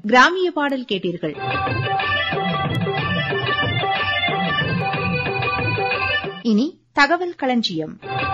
கிராமிய பாடல் கேட்டீர்கள் இனி தகவல் களஞ்சியம்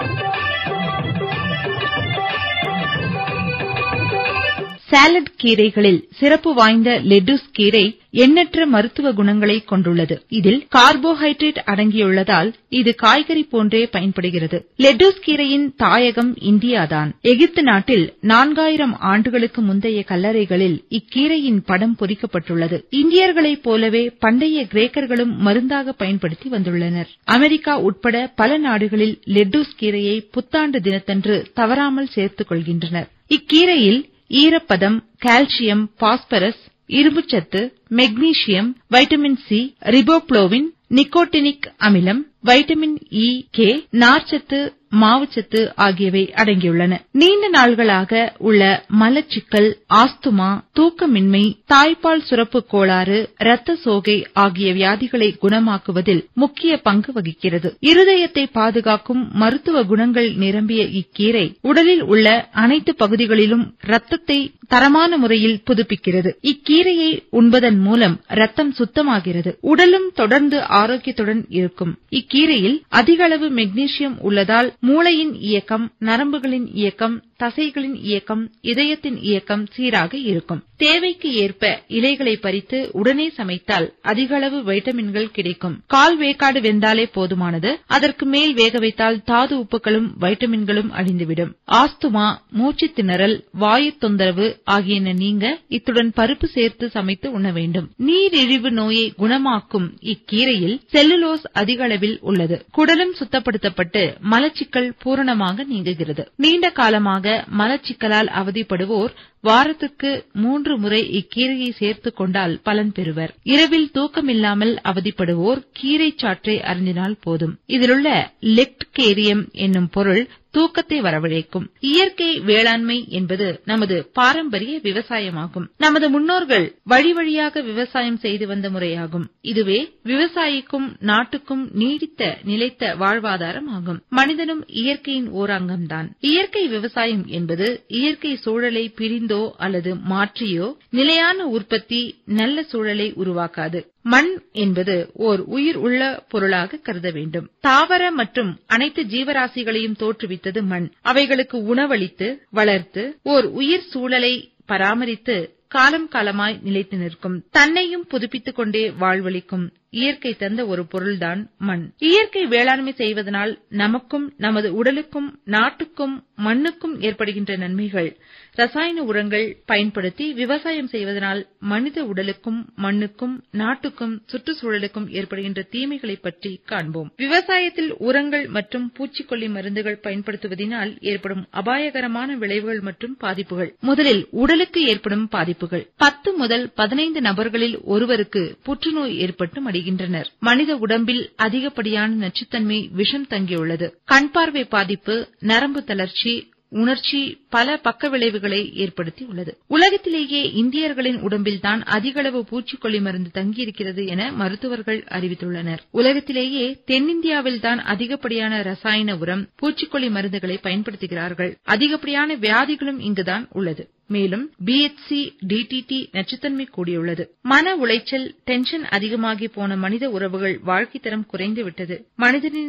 சாலட் கீரைகளில் சிறப்பு வாய்ந்த லெட்டுஸ் கீரை எண்ணற்ற மருத்துவ குணங்களை கொண்டுள்ளது இதில் கார்போஹைட்ரேட் அடங்கியுள்ளதால் இது காய்கறி போன்றே பயன்படுகிறது லெட்டுஸ் கீரையின் தாயகம் இந்தியாதான் எகிப்து நாட்டில் நான்காயிரம் ஆண்டுகளுக்கு முந்தைய கல்லறைகளில் இக்கீரையின் படம் பொறிக்கப்பட்டுள்ளது இந்தியர்களைப் போலவே பண்டைய கிரேக்கர்களும் மருந்தாக பயன்படுத்தி வந்துள்ளனர் அமெரிக்கா உட்பட பல நாடுகளில் லெட்டுஸ் கீரையை புத்தாண்டு தினத்தன்று தவறாமல் சேர்த்துக் கொள்கின்றனர் இக்கீரையில் ஈரப்பதம் கால்சியம் பாஸ்பரஸ் இரும்புச்சத்து magnesium vitamin C riboflavin nicotinic அமிலம் வைட்டமின் இ கே நார்ச்சத்து மாவுச்சத்து ஆகியவை அடங்கியுள்ளன நீண்ட நாள்களாக உள்ள மலச்சிக்கல் ஆஸ்துமா தூக்கமின்மை தாய்ப்பால் சுரப்பு கோளாறு இரத்த சோகை ஆகிய வியாதிகளை குணமாக்குவதில் முக்கிய பங்கு வகிக்கிறது இருதயத்தை பாதுகாக்கும் மருத்துவ குணங்கள் நிரம்பிய இக்கீரை உடலில் உள்ள அனைத்து பகுதிகளிலும் ரத்தத்தை தரமான முறையில் புதுப்பிக்கிறது இக்கீரையை உண்பதன் மூலம் ரத்தம் சுத்தமாகிறது உடலும் தொடர்ந்து ஆரோக்கியத்துடன் இருக்கும் இக்கீரையில் அதிக அளவு மெக்னீசியம் உள்ளதால் மூளையின் இயக்கம் நரம்புகளின் இயக்கம் தசைகளின் இயக்கம் இதயத்தின் இயக்கம் சீராக இருக்கும் தேவைக்கு ஏற்ப இலைகளை பறித்து உடனே சமைத்தால் அதிக அளவு வைட்டமின்கள் கிடைக்கும் கால் வேக்காடு வெந்தாலே போதுமானது அதற்கு மேல் வேக வைத்தால் தாது உப்புகளும் வைட்டமின்களும் அழிந்துவிடும் ஆஸ்துமா மூச்சு திணறல் வாயு தொந்தரவு ஆகியன நீங்க இத்துடன் பருப்பு சேர்த்து சமைத்து உண்ண வேண்டும் நீரிழிவு நோயை குணமாக்கும் இக்கீரையில் செல்லுலோஸ் அதிக அளவில் உள்ளது குடலும் சுத்தப்படுத்தப்பட்டு மலச்சிக்கல் பூரணமாக நீங்குகிறது நீண்ட காலமாக மலச்சிக்கலால் அவதிப்படுவோர் வாரத்துக்கு மூன்று முறை இக்கீரையை சேர்த்துக் கொண்டால் பலன் பெறுவர் இரவில் தூக்கமில்லாமல் அவதிப்படுவோர் கீரை சாற்றை அருந்தினால் போதும் இதிலுள்ள லெக்ட்கேரியம் என்னும் பொருள் தூக்கத்தை வரவழைக்கும் இயற்கை வேளாண்மை என்பது நமது பாரம்பரிய விவசாயமாகும் நமது முன்னோர்கள் வழி வழியாக விவசாயம் செய்து வந்த முறையாகும் இதுவே விவசாயிக்கும் நாட்டுக்கும் நீடித்த நிலைத்த வாழ்வாதாரம் ஆகும் மனிதனும் இயற்கையின் ஓர் அங்கம்தான் இயற்கை விவசாயம் என்பது இயற்கை சூழலை பிரிந்தோ அல்லது மாற்றியோ நிலையான உற்பத்தி நல்ல சூழலை உருவாக்காது மண் என்பது ஓர் உயிர் உள்ள பொருளாக கருத வேண்டும் தாவர மற்றும் அனைத்து ஜீவராசிகளையும் தோற்றுவித்தது மண் அவைகளுக்கு உணவளித்து வளர்த்து ஓர் உயிர் சூழலை பராமரித்து காலம் காலமாய் நிலைத்து நிற்கும் தன்னையும் புதுப்பித்துக் கொண்டே வாழ்வளிக்கும் இயற்கை தந்த ஒரு பொருள்தான் மண் இயற்கை வேளாண்மை செய்வதனால் நமக்கும் நமது உடலுக்கும் நாட்டுக்கும் மண்ணுக்கும் ஏற்படுகின்ற நன்மைகள் ரசாயன உரங்கள் பயன்படுத்தி விவசாயம் செய்வதனால் மனித உடலுக்கும் மண்ணுக்கும் நாட்டுக்கும் சுற்றுச்சூழலுக்கும் ஏற்படுகின்ற தீமைகளை பற்றி காண்போம் விவசாயத்தில் உரங்கள் மற்றும் பூச்சிக்கொல்லி மருந்துகள் பயன்படுத்துவதனால் ஏற்படும் அபாயகரமான விளைவுகள் மற்றும் பாதிப்புகள் முதலில் உடலுக்கு ஏற்படும் பாதிப்புகள் பத்து முதல் பதினைந்து நபர்களில் ஒருவருக்கு புற்றுநோய் ஏற்பட்டு மடிகின்றனர் மனித உடம்பில் அதிகப்படியான நச்சுத்தன்மை விஷம் தங்கியுள்ளது கண் பார்வை பாதிப்பு நரம்பு தளர்ச்சி உணர்ச்சி பல பக்க விளைவுகளை ஏற்படுத்தி உள்ளது உலகத்திலேயே இந்தியர்களின் உடம்பில்தான் அதிக அளவு பூச்சிக்கொல்லி மருந்து தங்கியிருக்கிறது என மருத்துவர்கள் அறிவித்துள்ளனர் உலகத்திலேயே தென்னிந்தியாவில்தான் அதிகப்படியான ரசாயன உரம் பூச்சிக்கொல்லி மருந்துகளை பயன்படுத்துகிறார்கள் அதிகப்படியான வியாதிகளும் இங்குதான் உள்ளது மேலும் பிஎச்சி டிடிடி நச்சுத்தன்மை கூடியுள்ளது மன உளைச்சல் டென்ஷன் அதிகமாகி போன மனித உறவுகள் வாழ்க்கை தரம் குறைந்துவிட்டது மனிதனின்